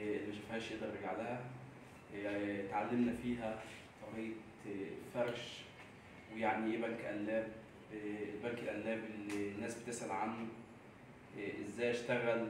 إيه، اللي ما شافهاش يقدر يرجع لها إيه، اتعلمنا فيها طريقة إيه، فرش ويعني ايه بنك قلاب إيه، البنك القلاب اللي الناس بتسأل عنه إيه، ازاي اشتغل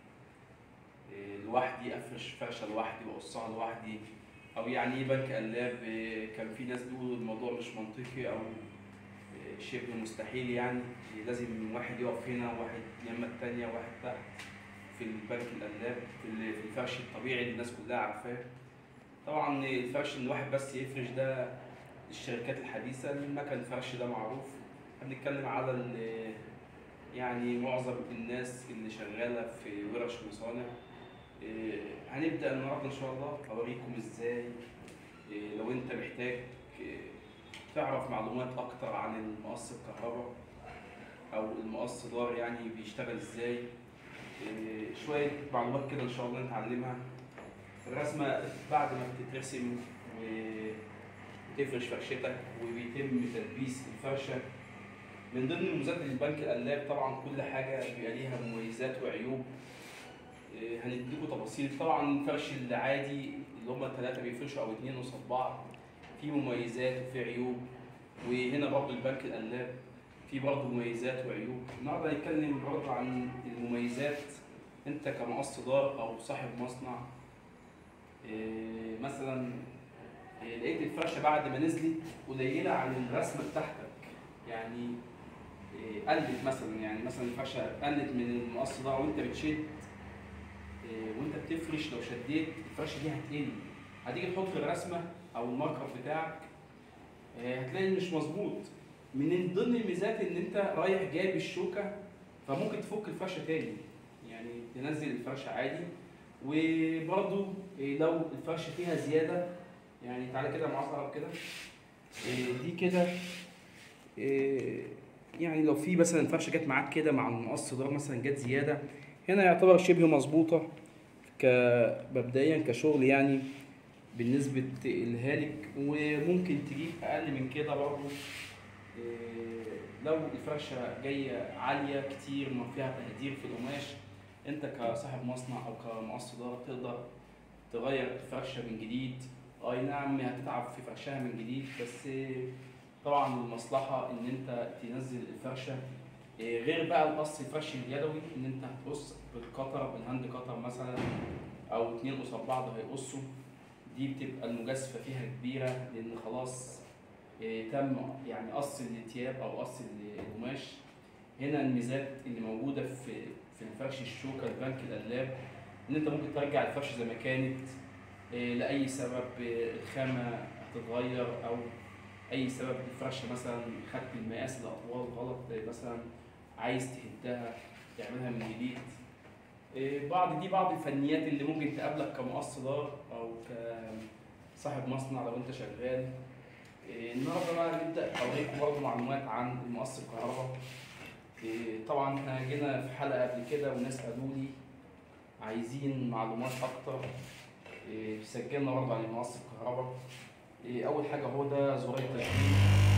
إيه، لوحدي افرش فرشة لوحدي واقصها لوحدي او يعني ايه بنك قلاب إيه، كان في ناس بيقولوا الموضوع مش منطقي او إيه، شبه مستحيل يعني إيه، لازم واحد يقف هنا وواحد يما التانية وواحد تحت في البنك القلاب في ال- في الفرش الطبيعي اللي الناس كلها عارفاه طبعا الفرش ان واحد بس يفرش ده الشركات الحديثة المكن الفرش ده معروف هنتكلم على ال- يعني معظم الناس اللي شغالة في ورش ومصانع إيه، هنبدأ النهاردة إن شاء الله أوريكم إزاي إيه، لو أنت محتاج إيه، تعرف معلومات أكتر عن المقص الكهرباء أو المقص دار يعني بيشتغل إزاي إيه، شوية معلومات كده إن شاء الله نتعلمها الرسمة بعد ما بتترسم وتفرش فرشتك وبيتم تلبيس الفرشة من ضمن مميزات البنك القلاب طبعا كل حاجة بيبقى ليها مميزات وعيوب إيه، هنديكوا تفاصيل طبعا الفرش العادي اللي هما الثلاثة بيفرشوا أو اتنين قصاد بعض في مميزات وفي عيوب وهنا برضه البنك القلاب في برضه مميزات وعيوب النهارده هنتكلم برضه عن المميزات انت كمقص دار او صاحب مصنع إيه، مثلا إيه، لقيت الفرشه بعد ما نزلت قليله عن الرسمه بتاعتك يعني إيه، قلت مثلا يعني مثلا الفرشه قلت من المقص ده وانت بتشد إيه، وانت بتفرش لو شديت الفرشه دي هتقل هتيجي تحط الرسمه او الماركر بتاعك إيه، هتلاقي مش مظبوط من ضمن الميزات ان انت رايح جايب الشوكه فممكن تفك الفرشه تاني يعني تنزل الفرشه عادي وبرضو إيه، لو الفرشه فيها زياده يعني تعالى كده معاذ اقرب كده إيه، دي كده إيه، يعني لو في مثلا فرشه جت معاك كده مع المقص ده مثلا جت زياده هنا يعتبر شبه مظبوطه ك مبدئيا كشغل يعني بالنسبه لهالك وممكن تجيب اقل من كده برضه إيه، لو الفرشه جايه عاليه كتير ما فيها تهدير في القماش انت كصاحب مصنع او كمقص دار تقدر تغير الفرشه من جديد اي نعم هتتعب في فرشها من جديد بس طبعا المصلحه ان انت تنزل الفرشه إيه، غير بقى القص الفرش اليدوي ان انت هتقص بالقطر بالهاند قطر مثلا او اتنين قصاد بعض هيقصوا دي بتبقى المجازفه فيها كبيره لان خلاص إيه، تم يعني قص الثياب او قص القماش هنا الميزات اللي موجوده في في الفرش الشوكه البنك القلاب ان انت ممكن ترجع الفرش زي ما كانت إيه، لاي سبب إيه، الخامه هتتغير او اي سبب الفرشه مثلا خدت المقاس الاطوال غلط إيه، مثلا عايز تهدها تعملها من جديد إيه، بعض دي بعض الفنيات اللي ممكن تقابلك كمقص دار او كصاحب مصنع لو انت شغال إيه، النهارده بقى نبدا اوريكم برضه معلومات عن المقص الكهرباء إيه، طبعا احنا جينا في حلقه قبل كده وناس قالوا لي عايزين معلومات اكتر إيه، سجلنا برضه عن المقص الكهرباء إيه، اول حاجه هو ده زرار التشغيل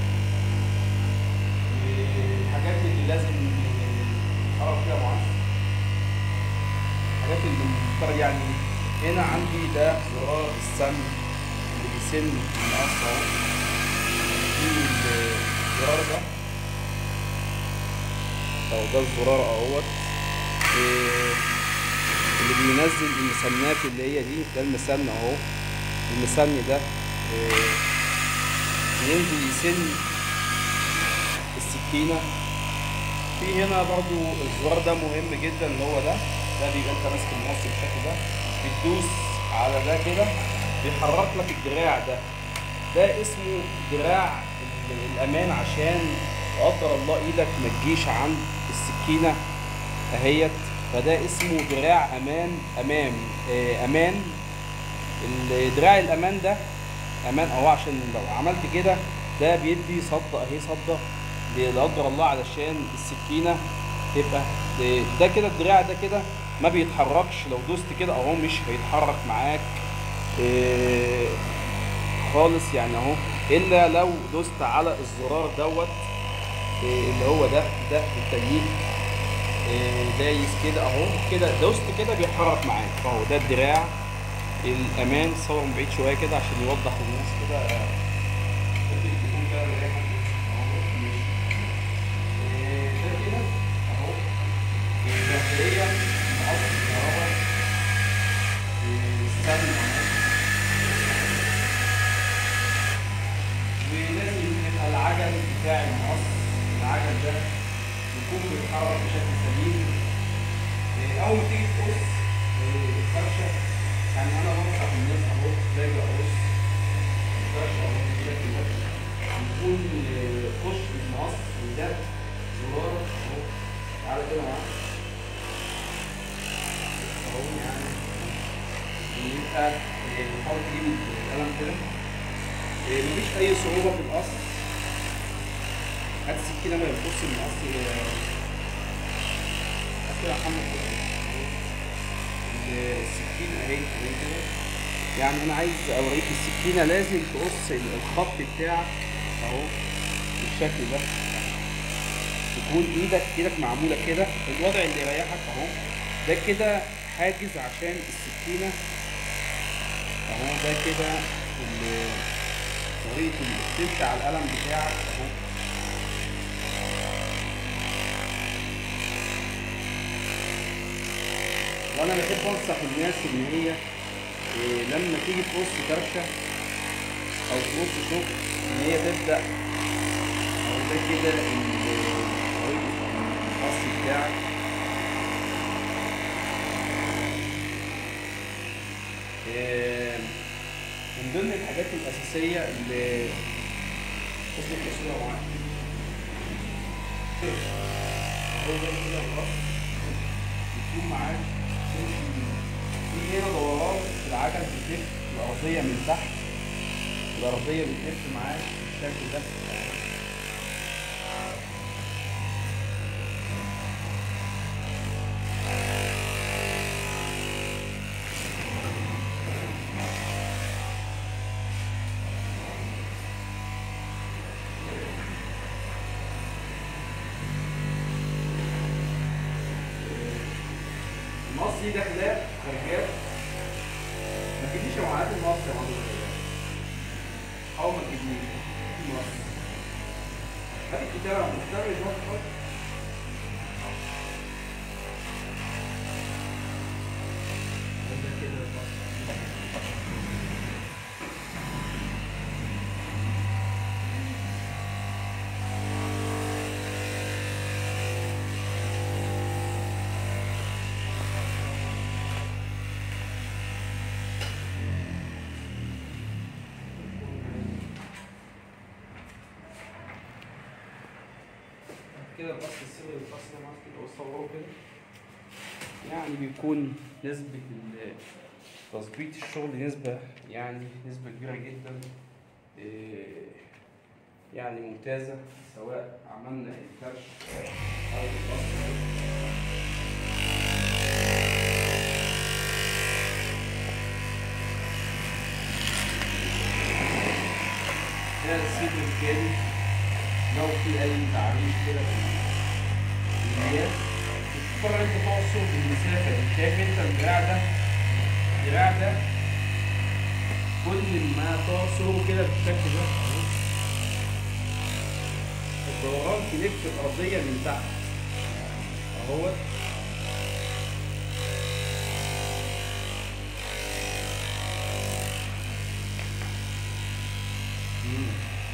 الحاجات اللي لازم اعرف فيها معاذ الحاجات اللي المفترض يعني هنا عندي ده زرار السن اللي بيسن المقص اهو في الزرار ده او ده الزرار اهوت إيه، اللي بينزل المسنات اللي هي دي ده المسن اهو المسن ده إيه، ينزل يسن السكينة في هنا برضو الزرار ده مهم جدا اللي هو ده ده بيبقى انت ماسك المقص بالشكل ده بتدوس على ده كده بيحرك لك الدراع ده ده اسمه دراع ال- الامان عشان لا قدر الله ايدك ما تجيش عند السكينه اهيت فده اسمه دراع امان امام آه، امان الدراع الامان ده امان اهو عشان لو عملت كده ده بيدي صدة اهي صدة لا قدر الله علشان السكينة تبقى ده كده الدراع ده كده ما بيتحركش لو دوست كده اهو مش هيتحرك معاك إيه خالص يعني اهو الا لو دوست على الزرار دوت إيه اللي هو ده ده التنين إيه دايس كده اهو كده دوست كده بيتحرك معاك اهو ده الدراع الامان صور من بعيد شويه كده عشان يوضح للناس كده ممكن تكون كده زي حد اهو ماشي إيه، ده كده اهو مبدئيا مقص الكهرباء استخدم ولازم يبقى العجل بتاع المقص العجل ده يكون بيتحرك بشكل سليم إيه، اول ما تيجي تقص إيه، الفرشه يعني انا بنصح الناس اهو باجي اقص الفرشه اهو بالشكل ده يكون إيه، خش المقص وده زرار اهو تعالى كده معايا اهو يعني يبقى إيه، حاول تجيب القلم كده إيه، مفيش اي صعوبه في القص هات السكينه ما يبص المقص هات كده يا محمد كده. السكينه اهي اهي كده يعني انا عايز اوريك السكينه لازم تقص الخط بتاعك اهو بالشكل ده تكون ايدك ايدك معموله كده الوضع اللي يريحك اهو ده كده حاجز عشان السكينه اهو ده كده ال- طريقه اللي بتمشي على القلم بتاعك اهو وانا بحب انصح الناس ان هي إيه، لما تيجي تقص فرشه او تقص شغل ان هي تبدا او ده كده ال- طريقه القص بتاعك إيه، من ضمن الحاجات الاساسيه اللي اصبر تصويرها معاك هو ده كده القص يكون معاك في هنا دوران في العجل بتلف الأرضية من تحت الأرضية بتلف معاك بالشكل ده المقص دي داخلاه خارجات ما تجيبليش يا معلقات المقص يا معلم او ما تجيبليش المقص هات الكتابة الكتابة اللي جوه الخط. ده كده المقص. كده القص السري القص ده معاك كده وصوره كده يعني بيكون نسبة ال- تظبيط الشغل نسبة يعني نسبة كبيرة جدا إيه، يعني ممتازة سواء عملنا الفرش أو القص ده السيب الكامل لو في اي تعريف كده في المياه تضطر انت تعصر بالمسافه دي شايف انت الدراع ده الدراع ده كل ما تعصره كده بالشكل ده اهو. الدوران تلف الارضيه من تحت اهوت مم.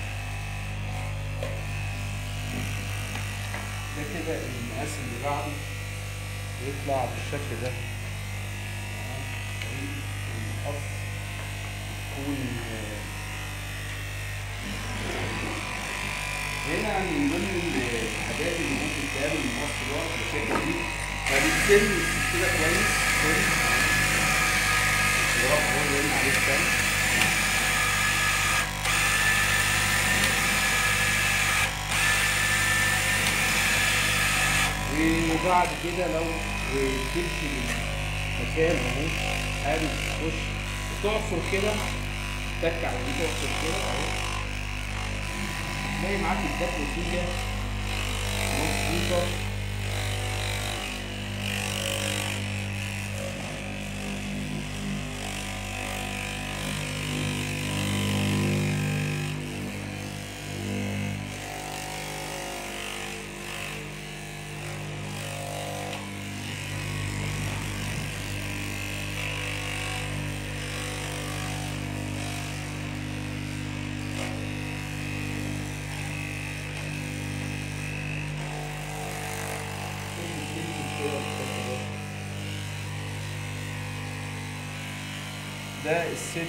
ده كده المقاس اللي بعده يطلع بالشكل ده طريقة القص تكون آه، هنا من ضمن الحاجات اللي ممكن تقابل المقص ده بالشكل دي فبتسن كده كويس كويس الزرار هو اللي قلنا عليه السن وبعد كده لو تمشي المكان اهو حابب تخش تعصر كده تك على دي تعصر كده اهو تلاقي معاك الدك نتيجة مظبوطة كده بالشكل ده ده الست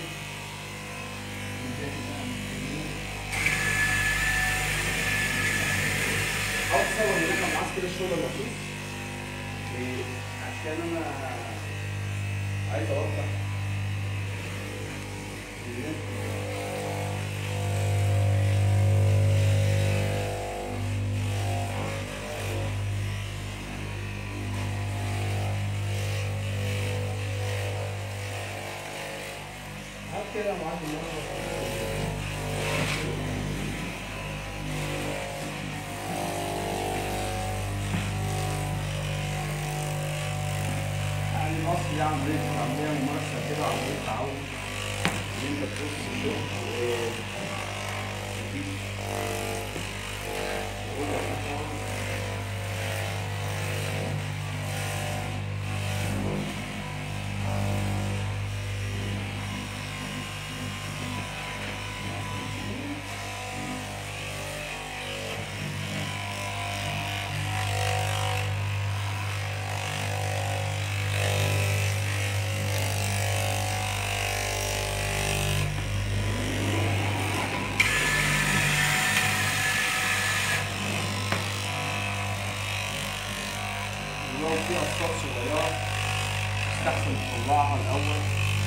عاوز تصور ان احنا معاك كده الشغل المخصوص إيه، عشان انا عايز اوضح إن هات كده يا معلم مرة. يعني الاصل يعني عمليه عمليه ممارسه كده عمليه تعود ان انت تبص في الشغل و- مفيش يقول لك مثلا لو في اصوات صغيره يستحسن تطلعها الاول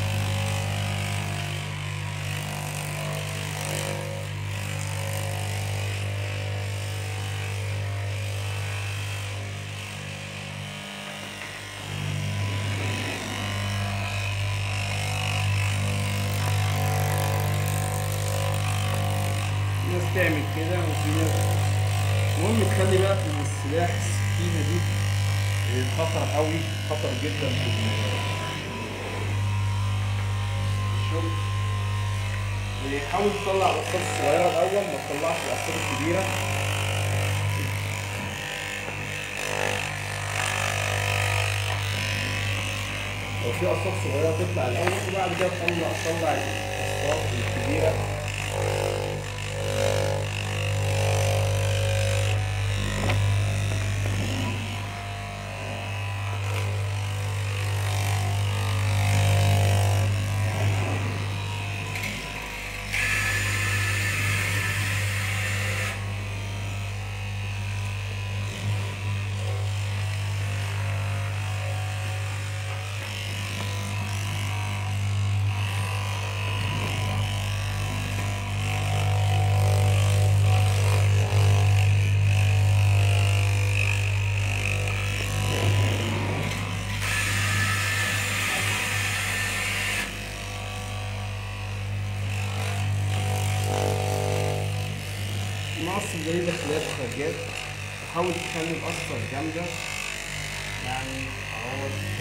في ناس تعمل كده وفي ناس المهم تخلي بالك من السلاح السكينه دي خطر قوي خطر جدا في الشغل حاول تطلع الاقساط الصغيره الاول ما تطلعش الاقساط الكبيره لو في اقساط صغيره تطلع الاول وبعد كده تطلع تطلع الاقساط الكبيره نقص زي داخليات وخارجات وحاول تخلي القصة جامدة يعني اهو